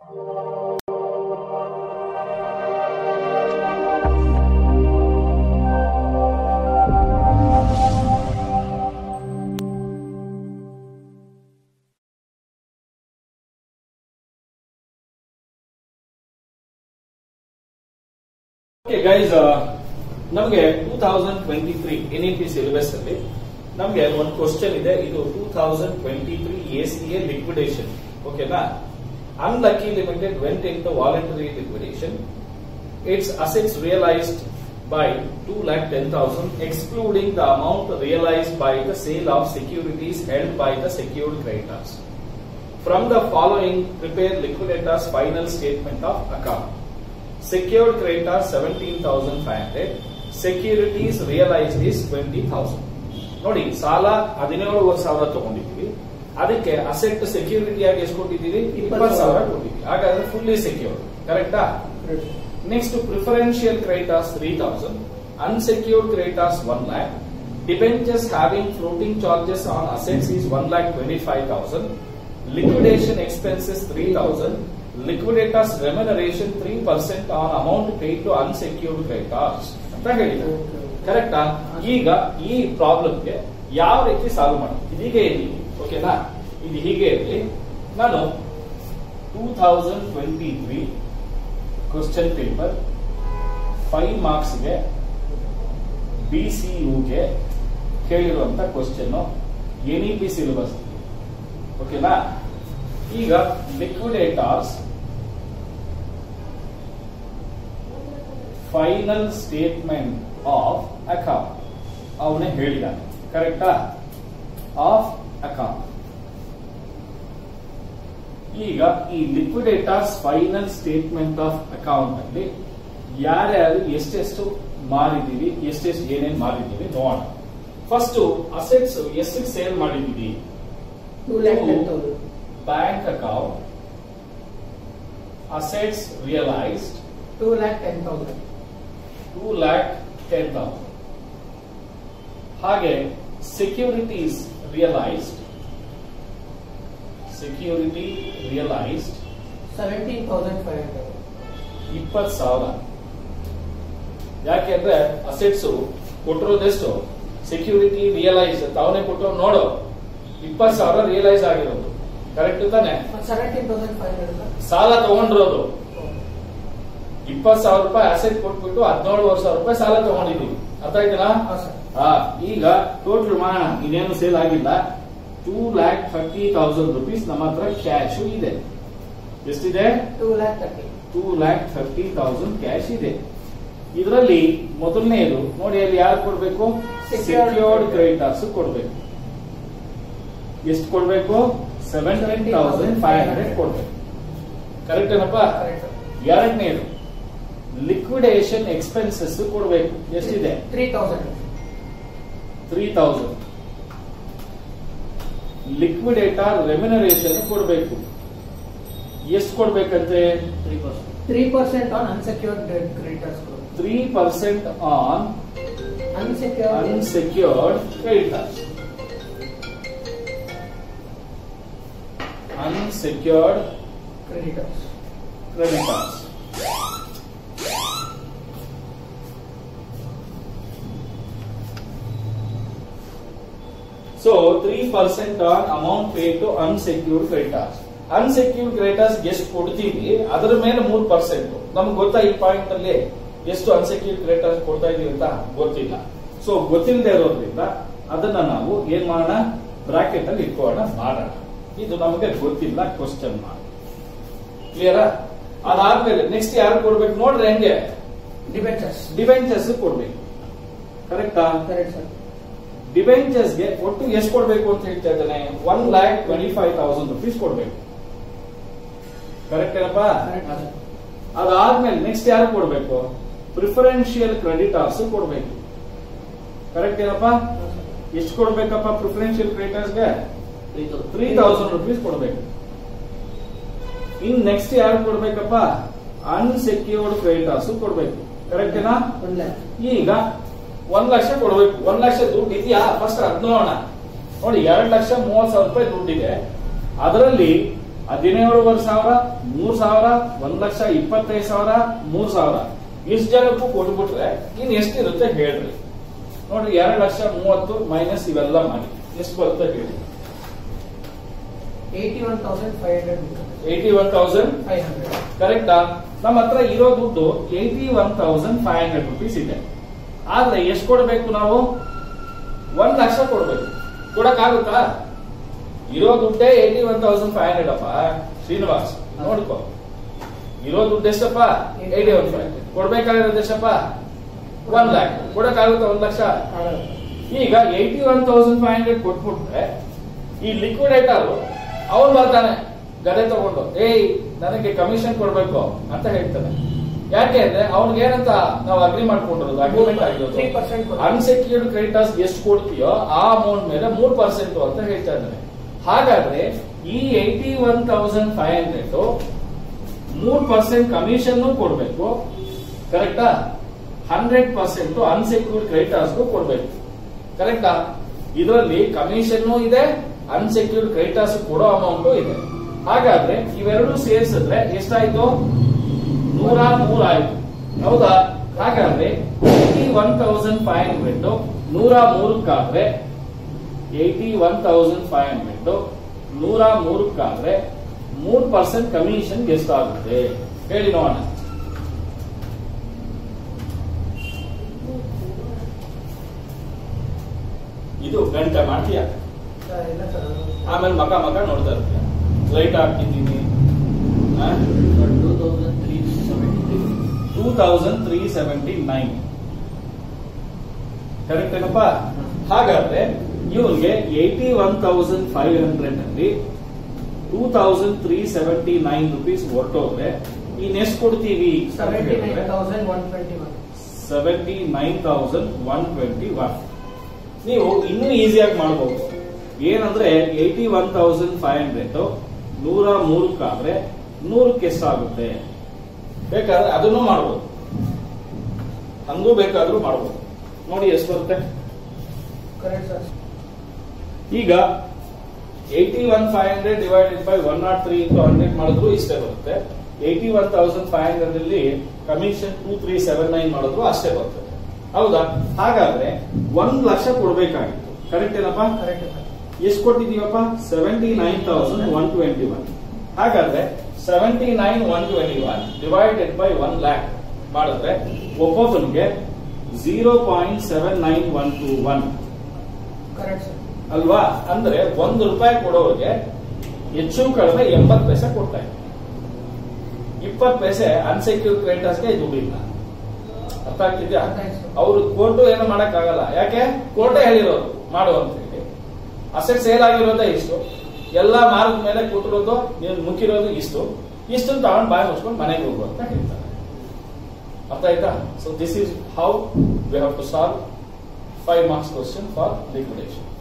Okay guys ನಮಗೆ two thousand twenty three N E P syllabus ಅಲ್ಲಿ ನಮಗೆ ಒಂದು ಕ್ವಶನ್ ಇದೆ ಇದು two thousand twenty three A C A liquidation ಓಕೆನಾ unlucky limited went into voluntary liquidation its assets realised by two lakh ten thousand excluding the amount realised by the sale of securities held by the secured creditors From the following, prepare liquidator's final statement of account. Secured creditors 17,500. Securities realized is 20,000. ನೋಡಿ ಸಾಲ ಹದಿನೇಳುವರೆ ಸಾವಿರ ತಗೊಂಡಿದ್ದೀವಿ ಅದಕ್ಕೆ asset security ಆಗಿ ಎಷ್ಟು ಕೊಟ್ಟಿದ್ದೀವಿ ಇಪ್ಪತ್ತು ಸಾವಿರ ಕೊಟ್ಟಿದ್ದೀವಿ ಹಾಗಾದ್ರೆ ಫುಲ್ಲಿ ಸೆಕ್ಯೂರ್ಡ್ ಕರೆಕ್ಟಾ next preferential creditors three thousand unsecured creditors one lakh debentures having floating charges on assets is one lakh twenty five thousand liquidation expenses 3000 liquidators remuneration 3% on amount paid to unsecured creditors ಅಂತ ಹೇಳಿದ್ರು ಕರೆಕ್ಟಾ ಈಗ ಈ ಪ್ರಾಬ್ಲಮ್ಗೆ ಯಾವ ರೀತಿ solve ಮಾಡೋದು ಇದು ಹೀಗೆ ಇರಲಿ ಓಕೆನಾ ಇದು ಹೀಗೆ ಇರಲಿ ನಾನು two thousand twenty three question paper five ಮಾರ್ಕ್ಸ್ಗೆ ಬಿ ಸಿ ಯುಗೆ ಕೇಳಿರುವಂತ question N E P syllabus ಓಕೆನಾ ಈಗ liquidator's final statement of account ಅವನೇ ಹೇಳಿದಾನೆ ಕರೆಕ್ಟಾ ಆಫ್ ಅಕೌಂಟ್ ಈಗ ಈ liquidator's final statement of account ಅಲ್ಲಿ ಯಾರ್ಯಾರು ಎಷ್ಟೆಷ್ಟು ಮಾರಿದೀವಿ ಎಷ್ಟೆಷ್ಟು ಏನೇನ್ ಮಾರಿದೀವಿ ನೋಡೋಣ ಫಸ್ಟ್ ಅಸೆಟ್ಸ್ ಎಷ್ಟಕ್ಕೆ ಸೇಲ್ ಮಾಡಿದೀವಿ two lakh ten thousand bank account assets realized two lakh ten thousand 2 lakh 10,000 ಹಾಗೆ securities realised security realised seventeen thousand five hundred ಇಪ್ಪತ್ತು ಸಾವಿರ ಯಾಕೆಂದ್ರೆ ಅಸೆಟ್ಸ್ ಕೊಟ್ಟಿರೋದೆಷ್ಟು ಸೆಕ್ಯೂರಿಟಿ ರಿಯಲೈಸ್ ತಾವನೇ ಕೊಟ್ಟರು ನೋಡು ಇಪ್ಪತ್ತು ಸಾವಿರ ರಿಯಲೈಸ್ ಆಗಿರೋದು ಕರೆಕ್ಟ್ ತಾನೆ ಸೆವೆಂಟೀನ್ ತೌಸಂಡ್ ಫೈವ್ ಹಂಡ್ರೆಡ್ ಸಾಲ ತಗೊಂಡಿರೋದು ಇಪ್ಪತ್ತು ಸಾವಿರ ರೂಪಾಯಿ ಅಸೆಟ್ ಕೊಟ್ಬಿಟ್ಟು ಹದಿನೇಳುವರೆ ಸಾವಿರ ರೂಪಾಯಿ ಸಾಲ ತಗೊಂಡಿದೀವಿ ಅರ್ಥ ಆಯ್ತನಾ ಹಾಂ ಸರ್ ಹಾ ಈಗ ಟೋಟಲ್ ಮಾಡೋಣ ಇನ್ನೇನು ಸೇಲ್ ಆಗಿಲ್ಲ two lakh thirty thousand rupees ನಮ್ಮ ಹತ್ರ ಕ್ಯಾಶ್ ಇದೆ ಎಷ್ಟಿದೆ two lakh thirty two lakh thirty thousand cash ಇದೆ ಇದರಲ್ಲಿ ಮೊದಲನೇದು ನೋಡಿ ಅಲ್ಲಿ ಯಾರು ಕೊಡ್ಬೇಕು Secured ಸೆಕ್ಯೂರ್ಡ್ ಕ್ರೆಡಿಟರ್ಸ್ ಕೊಡ್ಬೇಕು ಎಷ್ಟು ಕೊಡ್ಬೇಕು ಸೆವೆಂಟೀನ್ ತೌಸಂಡ್ ಫೈವ್ ಹಂಡ್ರೆಡ್ ಕೊಡ್ಬೇಕು ಕರೆಕ್ಟ್ ಏನಪ್ಪ ಎರಡನೇದು ಲಿಕ್ವಿಡೇಷನ್ ಎಕ್ಸ್ಪೆನ್ಸಸ್ ಕೊಡಬೇಕು ಎಷ್ಟಿದೆ three thousand three thousand liquidator remuneration ಕೊಡಬೇಕು ಎಷ್ಟು ಕೊಡ್ಬೇಕಂತೆ three percent on unsecured creditors three percent on unsecured unsecured creditors. Unsecured creditors creditors. So, 3% on amount paid to unsecured creditors. Unsecured creditors ಎಷ್ಟು ಕೊಡ್ತೀವಿ ಅದರ ಮೇಲೆ ಮೂರ್ ಪರ್ಸೆಂಟ್ ನಮ್ಗೆ ಗೊತ್ತಾ ಈ ಪಾಯಿಂಟ್ ಅಲ್ಲಿ ಎಷ್ಟು ಅನ್ಸೆಕ್ಯೂರ್ಡ್ ಕ್ರೆಡಿಟರ್ಸ್ ಕೊಡ್ತಾ ಇದೀವಿ ಅಂತ ಗೊತ್ತಿಲ್ಲ ಸೊ ಗೊತ್ತಿಲ್ಲದೆ ಇರೋದ್ರಿಂದ ಅದನ್ನ ನಾವು ಏನ್ ಮಾಡೋಣ ಬ್ರಾಕೆಟ್ ಅಲ್ಲಿ ಇಟ್ಕೊಳ್ಳೋಣ ಮಾಡೋಣ ಇದು ನಮಗೆ ಗೊತ್ತಿಲ್ಲ ಕ್ವಶನ್ ಮಾಡಿ ಕ್ಲಿಯರಾ ಅದಾದ್ಮೇಲೆ ನೆಕ್ಸ್ಟ್ ಯಾರು ಕೊಡ್ಬೇಕು ನೋಡ್ರಿ ಹೆಂಗೆ ಡಿಬೆಂಚರ್ಸ್ ಡಿಬೆಂಚರ್ಸ್ ಕೊಡ್ಬೇಕು ಕರೆಕ್ಟಾ ಕರೆಕ್ಟ್ ಸರ್ ಡಿಬೆಂಚರ್ಸ್ಗೆ ಒಟ್ಟು ಎಷ್ಟು ಕೊಡ್ಬೇಕು ಅಂತ ಹೇಳ್ತಾ ಇದ್ದಾನೆ one lakh twenty five thousand rupees ಕೊಡ್ಬೇಕು ಕರೆಕ್ಟ್ ಏನಪ್ಪಾ ಕರೆಕ್ಟ್ ಸರ್ ಅದಾದ್ಮೇಲೆ ನೆಕ್ಸ್ಟ್ ಯಾರು ಕೊಡ್ಬೇಕು ಪ್ರಿಫರೆನ್ಷಿಯಲ್ ಕ್ರೆಡಿಟರ್ಸ್ ಕೊಡ್ಬೇಕು ಕರೆಕ್ಟ್ ಏನಪ್ಪಾ ಎಷ್ಟು ಕೊಡ್ಬೇಕಪ್ಪ ಪ್ರಿಫರೆನ್ಷಿಯಲ್ ಕ್ರೆಡಿಟರ್ಸ್ಗೆ ತ್ರೀ ತೌಸಂಡ್ ರುಪೀಸ್ ಕೊಡ್ಬೇಕು ಇನ್ ನೆಕ್ಸ್ಟ್ ಯಾರು ಕೊಡ್ಬೇಕಪ್ಪ ಅನ್ಸೆಕ್ಯೂರ್ಡ್ ಕ್ರೆಡಿಟರ್ಸ್ ಕೊಡ್ಬೇಕು ಕರೆಕ್ಟ್ ಏನಾ ಒನ್ ಲ್ಯಾಕ್ ಈಗ ಒಂದ್ ಲಕ್ಷ ಕೊಡ್ಬೇಕು ಒಂದ್ ಲಕ್ಷ ದುಡ್ಡು ಇದೆಯಾ ಫಸ್ಟ್ ಅದ್ ನೋಡೋಣ ನೋಡಿ ಎರಡ್ ಲಕ್ಷ ಮೂವತ್ ಸಾವಿರ ರೂಪಾಯಿ ದುಡ್ಡಿದೆ ಅದರಲ್ಲಿ ಹದಿನೇಳುವರೆ ಸಾವಿರ ಮೂರ್ ಸಾವಿರ ಒಂದ್ ಲಕ್ಷ ಇಪ್ಪತ್ತೈದು ಸಾವಿರ ಮೂರ್ ಸಾವಿರ ಇಷ್ಟು ಜನಕ್ಕೂ ಕೊಟ್ಬಿಟ್ರೆ ಇನ್ ಎಷ್ಟಿರುತ್ತೆ ಹೇಳ್ರಿ ನೋಡ್ರಿ ಎರಡು ಲಕ್ಷ ಮೂವತ್ತು ಮೈನಸ್ ಇವೆಲ್ಲ ಮಾಡಿ ಎಷ್ಟು ಬರುತ್ತೆ ಹೇಳಿ eighty one thousand five hundred eighty one thousand five hundred ಕರೆಕ್ಟಾ ನಮ್ಮ ಹತ್ರ ಇರೋ ದುಡ್ಡು eighty one thousand five hundred rupees ಇದೆ ಆದ್ರೆ ಎಷ್ಟು ಕೊಡ್ಬೇಕು ನಾವು ಒಂದ್ ಲಕ್ಷ ಕೊಡ್ಬೇಕು ಕೊಡಕ್ಕಾಗುತ್ತಾ ಇರೋ ದುಡ್ಡೇ eighty one thousand five hundred ಅಪ್ಪ ಶ್ರೀನಿವಾಸ್ ನೋಡ್ಕೋ ಇರೋ ದುಡ್ಡು ಎಷ್ಟಪ್ಪ ಏಯ್ಟಿ ಒನ್ ಫೈವ್ ಕೊಡ್ಬೇಕಾಗಿರೋದು ಎಷ್ಟಪ್ಪ ಒನ್ ಲ್ಯಾಕ್ ಕೊಡಕ್ಕಾಗುತ್ತಾ ಒಂದ್ ಲಕ್ಷ ಈಗ eighty one thousand five hundred ಕೊಟ್ಬಿಟ್ರೆ ಈ ಲಿಕ್ವಿಡೇಟರ್ ಅವನು ಬರ್ತಾನೆ ಗದೆ ತಗೊಂಡು ಏಯ್ ನನಗೆ ಕಮಿಷನ್ ಕೊಡ್ಬೇಕು ಅಂತ ಹೇಳ್ತಾನೆ ಯಾಕೆ ಅಂದ್ರೆ ಅವ್ನಿಗೆ ಏನಂತ ನಾವು ಅಗ್ರಿ ಮಾಡ್ಕೊಂಡಿರೋದು ಅಗ್ರಿಮೆಂಟ್ ಆಗಿರೋದು 3% ಅನ್ಸೆಕ್ಯೂರ್ಡ್ ಕ್ರೆಡಿಟರ್ಸ್ ಎಷ್ಟು ಕೊಡ್ತೀಯೋ ಆ ಅಮೌಂಟ್ ಮೇಲೆ ಮೂರ್ ಪರ್ಸೆಂಟ್ ಅಂತ ಹೇಳ್ತಾ ಇದ್ದಾನೆ ಹಾಗಾದ್ರೆ ಈ eighty one thousand five hundred ಮೂರ್ ಪರ್ಸೆಂಟ್ ಕಮಿಷನ್ ಕೊಡ್ಬೇಕು ಕರೆಕ್ಟಾ ಹಂಡ್ರೆಡ್ ಪರ್ಸೆಂಟ್ ಅನ್ಸೆಕ್ಯೂರ್ಡ್ ಕ್ರೆಡಿಟರ್ಸ್ಗೂ ಕೊಡ್ಬೇಕು ಕರೆಕ್ಟಾ ಇದರಲ್ಲಿ ಕಮಿಷನ್ ಇದೆ ಅನ್ಸೆಕ್ಯೂರ್ಡ್ ಕ್ರೆಡಿಟರ್ಸ್ ಕೊಡೋ ಅಮೌಂಟ್ ಇದೆ ಹಾಗಾದ್ರೆ ಇವೆರಡು ಸೇರಿಸಿದ್ರೆ ಎಷ್ಟಾಯ್ತು ನೂರ ಮೂರ್ ಆಯ್ತು ಹೌದಾ ಹಾಗಾದ್ರೆ eighty one thousand five hundred ನೂರ ಮೂರಕ್ಕಾದ್ರೆ eighty one thousand five hundred ನೂರ ಮೂರಕ್ಕಾದ್ರೆ ಮೂರ್ ಪರ್ಸೆಂಟ್ ಕಮಿಷನ್ ಎಷ್ಟಾಗುತ್ತೆ ಹೇಳಿ ನೋಡೋಣ ಇದು ಗಂಟೆ ಮಾಡ್ತೀಯ ಇಲ್ಲ ಸರ್ ಆಮೇಲೆ ಮಕ ಮಕ ನೋಡ್ತಾ ಇರ್ತೀಯ ಲೈಟ್ ಹಾಕಿದ್ದೀನಿ two thousand three seventy two thousand three seventy nine correct ಏನಪ್ಪ ಹಾಗಾದ್ರೆ ಇವನ್ಗೆ eighty one thousand five hundred ಅಲ್ಲಿ two thousand three seventy nine rupees ಹೊರಟೋದ್ರೆ ಇನ್ ಎಷ್ಟು ಕೊಡ್ತೀವಿ seventy nine thousand one twenty one seventy nine thousand one twenty one ನೀವು ಇನ್ನೂ ಈಸಿಯಾಗಿ ಮಾಡಬಹುದು ಏನಂದ್ರೆ ಏಯ್ಟಿ ಒನ್ ತೌಸಂಡ್ ಫೈವ್ ಹಂಡ್ರೆಡ್ ನೂರ ಮೂರಕ್ಕಾದ್ರೆ ನೂರಕ್ಕೆ ಎಷ್ಟಾಗುತ್ತೆ ಬೇಕಾದ್ರೆ ಅದನ್ನು ಮಾಡ್ಬೋದು ಹಂಗೂ ಬೇಕಾದ್ರೂ ಮಾಡ್ಬೋದು ನೋಡಿ ಎಷ್ಟು ಬರುತ್ತೆ ಕರೆಕ್ಟ್ ಸರ್ ಈಗ eighty one five hundred divided by one not three into hundred ಮಾಡಿದ್ರು ಇಷ್ಟೇ ಬರುತ್ತೆ eighty one thousand five hundred ಅಲ್ಲಿ commission two three seven nine ಮಾಡಿದ್ರು ಅಷ್ಟೇ ಬರ್ತದೆ ಹೌದಾ ಹಾಗಾದ್ರೆ ಒಂದ್ ಲಕ್ಷ ಕೊಡ್ಬೇಕಾಗಿತ್ತು ಕರೆಕ್ಟ್ ಏನಪ್ಪಾ ಕರೆಕ್ಟ್ ಸರ್ ಎಷ್ಟು ಕೊಟ್ಟಿದೀವಪ್ಪ seventy nine thousand one twenty one ಹಾಗಾದ್ರೆ seventy nine one twenty one divided by one lakh ಮಾಡಿದ್ರೆ ಒಬ್ಬೊಬ್ಬನಿಗೆ zero point seven nine one two one correct sir ಅಲ್ವಾ ಅಂದ್ರೆ ಒಂದು ರೂಪಾಯಿ ಕೊಡೋರಿಗೆ ಹೆಚ್ಚು ಕಡಿಮೆ ಎಂಬತ್ತು ಪೈಸೆ ಕೊಡ್ತಾ ಇದ್ದಾರೆ ಇಪ್ಪತ್ತು ಪೈಸೆ ಅನ್ಸೆಕ್ಯೂರ್ ಕ್ರೆಡಿಟರ್ಸ್ಗೆ ದುಡ್ಡಿಲ್ಲ ಅರ್ಥ ಆಗ್ತಿದ್ಯಾ ಅರ್ಥ ಆಯ್ತು ಸರ್. ಅವರು ಕೋರ್ಟು ಏನು ಮಾಡಕ್ ಆಗಲ್ಲ ಯಾಕೆ ಕೋರ್ಟೇ ಹೇಳಿರೋದು ಮಾಡು ಅಂತ ಹೇಳಿ ಅಸೆಟ್ ಸೇಲ್ ಆಗಿರೋದೇ ಇಷ್ಟು ಎಲ್ಲ ಮಾರ್ಗ ಮೇಲೆ ಕೊಟ್ಟಿರೋದು ನೀವು ಮುಕ್ಕಿರೋದು ಇಷ್ಟು ಇಷ್ಟು ತಗೊಂಡು ಬಾಯಿ ಮುಚ್ಕೊಂಡು ಮನೆಗೆ ಹೋಗು ಅಂತ ಹೇಳ್ತಾರೆ ಅರ್ಥ ಆಯ್ತಾ so this is how we have to solve five marks question for liquidation